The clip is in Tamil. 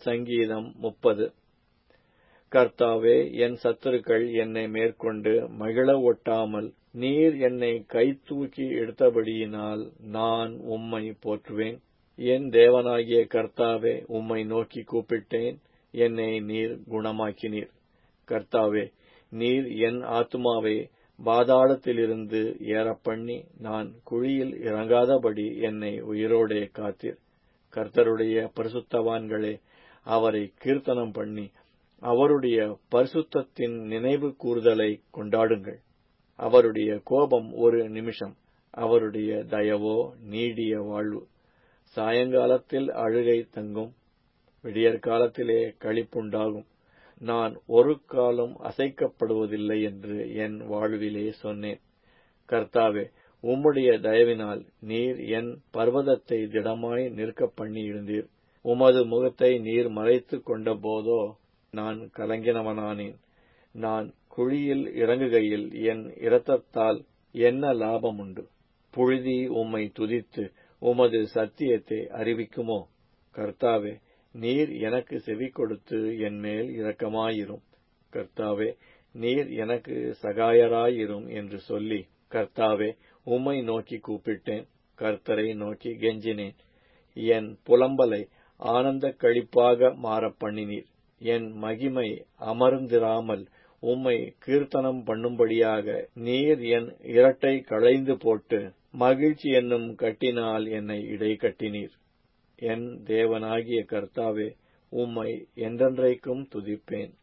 சங்கீதம் முப்பது கர்த்தாவே என் சத்துருக்கள் என்னை மேற்கொண்டு மகிழ ஒட்டாமல் நீர் என்னை கைதூக்கி எடுத்தபடியினால் நான் உம்மை போற்றுவேன் என் தேவனாகிய கர்த்தாவே உம்மை நோக்கி கூப்பிட்டேன் என்னை நீர் குணமாக்கினீர் கர்த்தாவே நீர் என் ஆத்துமாவை பாதாளத்திலிருந்து ஏறப்பண்ணி நான் குழியில் இறங்காதபடி என்னை உயிரோடே காத்தீர் கர்த்தருடைய பரிசுத்தவான்களே அவரை கீர்த்தனம் பண்ணி அவருடைய பரிசுத்தத்தின் நினைவு கூறுதலை கொண்டாடுங்கள் அவருடைய கோபம் ஒரு நிமிஷம் அவருடைய தயவோ நீடிய வாழ்வு சாயங்காலத்தில் அழுகை தங்கும் விடியற்காலத்திலே களிப்புண்டாகும் நான் ஒரு காலம் அசைக்கப்படுவதில்லை என்று என் வாழ்விலே சொன்னேன் கர்த்தாவே உம்முடைய தயவினால் நீர் என் பர்வதத்தை திடமாய் நிற்க பண்ணி இருந்தீர் உமது முகத்தை நீர் மறைத்து கொண்ட போதோ நான் கலங்கினவனானேன் நான் குழியில் இறங்குகையில் என் இரத்தத்தால் என்ன லாபம் உண்டு புழுதி உம்மை துதித்து உமது சத்தியத்தை அறிவிக்குமோ கர்த்தாவே நீர் எனக்கு செவி கொடுத்து என் மேல் இரக்கமாயிரும் கர்த்தாவே நீர் எனக்கு சகாயராயிரும் என்று சொல்லி கர்த்தாவே உம்மை நோக்கி கூப்பிட்டேன் கர்த்தரை நோக்கி கெஞ்சினேன் என் புலம்பலை ஆனந்த கழிப்பாக மாறப் பண்ணினீர் என் மகிமை அமர்ந்திராமல் உம்மை கீர்த்தனம் பண்ணும்படியாக நீர் என் இரட்டை களைந்து போட்டு மகிழ்ச்சி என்னும் கட்டினால் என்னை இடை கட்டினீர் என் தேவனாகிய கர்த்தாவே உம்மை என்றென்றைக்கும் துதிப்பேன்